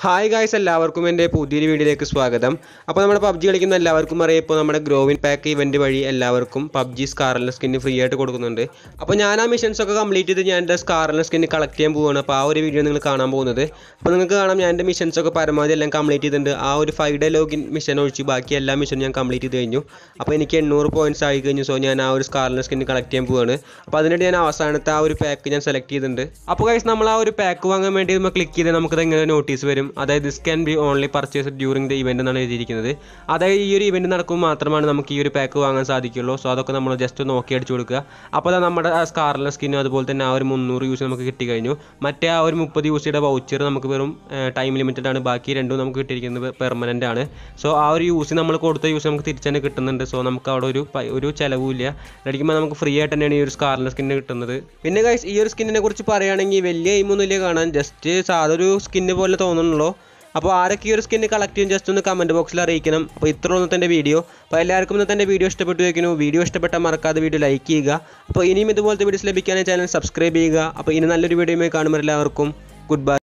hi guys എല്ലാവർക്കും എൻ്റെ പുതിയൊരു വീഡിയോയിലേക്ക് സ്വാഗതം അപ്പോൾ നമ്മുടെ പബ്ജി കളിക്കുന്ന എല്ലാവർക്കും അറിയാം ഇപ്പോൾ നമ്മുടെ ഗ്രോവിൻ പാക്ക് ഇവൻറ്റ് വഴി എല്ലാവർക്കും പബ്ജി സ്കാറിലെ സ്കിന്ന് ഫ്രീ ആയിട്ട് കൊടുക്കുന്നുണ്ട് അപ്പോൾ ഞാൻ ആ മിഷൻസ് ഒക്കെ കംപ്ലീറ്റ് ചെയ്ത് ഞാൻ എൻ്റെ സ്കാറിലെ സ്കിന്ന് കളക്ട് ചെയ്യാൻ പോവുകയാണ് അപ്പോൾ ആ ഒരു വീഡിയോ നിങ്ങൾ കാണാൻ പോകുന്നത് അപ്പോൾ നിങ്ങൾക്ക് കാണാം ഞാൻ എൻ്റെ മിഷൻസ് ഒക്കെ പരമാവധി എല്ലാം കംപ്ലീറ്റ് ചെയ്തിട്ടുണ്ട് ആ ഒരു ഫൈവ് ഡേ ലോഗിൻ മിഷൻ ഒഴിച്ച് ബാക്കി എല്ലാ മിഷനും ഞാൻ കംപ്ലീറ്റ് ചെയ്ത് കഴിഞ്ഞു അപ്പോൾ എനിക്ക് എണ്ണൂറ് പോയിൻറ്റ്സ് ആയി കഴിഞ്ഞു സോ ഞാൻ ആ ഒരു സ്കാറിലെ സ്കിന്ന് കളക്ട് ചെയ്യാൻ പോവുകയാണ് അപ്പോൾ അതിനിടെ ഞാൻ അവസാനത്തെ ആ ഒരു പാക്ക് ഞാൻ സെലക്ട് ചെയ്തിട്ടുണ്ട് അപ്പോൾ ഗൈസ് നമ്മൾ ആ ഒരു പാക്ക് വാങ്ങാൻ വേണ്ടി നമ്മൾ ക്ലിക്ക് ചെയ്ത് നമുക്കത് ഇങ്ങനെ നോട്ടീസ് വരും അതായത് this can be only purchase during the event എന്നാണ് എഴുതിയിരിക്കുന്നത് അതായത് ഈ ഒരു ഇവൻറ്റ് നടക്കുമ്പോൾ മാത്രമാണ് നമുക്ക് ഈ ഒരു പാക്ക് വാങ്ങാൻ സാധിക്കുള്ളൂ സോ അതൊക്കെ നമ്മൾ ജസ്റ്റ് നോക്കി അടിച്ചു കൊടുക്കുക അപ്പോൾ അത് നമ്മുടെ സ്കാറിലെ സ്കിന്നും അതുപോലെ തന്നെ ആ ഒരു മുന്നൂറ് യൂസ് നമുക്ക് കിട്ടി കഴിഞ്ഞു മറ്റേ ആ ഒരു മുപ്പത് യൂസിയുടെ വൗച്ചർ നമുക്ക് വെറും ടൈം ലിമിറ്റഡ് ആണ് ബാക്കി രണ്ടും നമുക്ക് കിട്ടിയിരിക്കുന്നത് പെർമനൻ്റ് ആണ് സോ ആ ഒരു യൂസ് നമ്മൾ കൊടുത്ത യൂസ് നമുക്ക് തിരിച്ചു തന്നെ കിട്ടുന്നുണ്ട് സോ നമുക്ക് അവിടെ ഒരു പൈ- ഒരു ചിലവുമില്ല അടിക്കുമ്പോൾ നമുക്ക് ഫ്രീ ആയിട്ട് തന്നെയാണ് ഈ ഒരു സ്കാറിലെ സ്കിന്ന് കിട്ടുന്നത് പിന്നെ ഗൈസ് ഈ ഒരു സ്കിന്നിനെ കുറിച്ച് പറയുകയാണെങ്കിൽ വലിയ എയിമൊന്നുമില്ല കാണാൻ ജസ്റ്റ് സാധാ സ്കിന്ന് പോലെ തോന്നുന്നുള്ളൂ അപ്പോൾ ആരൊക്കെ ഈ ഒരു സ്കിന്ന് കളക്ട് ചെയ്യും ജസ്റ്റ് ഒന്ന് കമൻറ്റ് ബോക്സിൽ അറിയിക്കണം അപ്പോൾ ഇത്ര ഒന്നത്തെ എൻ്റെ വീഡിയോ അപ്പോൾ എല്ലാവർക്കും ഇന്നത്തെ എൻ്റെ വീഡിയോ ഇഷ്ടപ്പെട്ടു വയ്ക്കുന്നു വീഡിയോ ഇഷ്ടപ്പെട്ടാൽ മറക്കാതെ വീഡിയോ ലൈക്ക് ചെയ്യുക അപ്പോൾ ഇനിയും ഇതുപോലത്തെ വീഡിയോസ് ലഭിക്കാനായി ചാനൽ സബ്സ്ക്രൈബ് ചെയ്യുക അപ്പോൾ ഇനി നല്ലൊരു വീഡിയോയുമായി കാണുമ്പോൾ എല്ലാവർക്കും ഗുഡ് ബൈ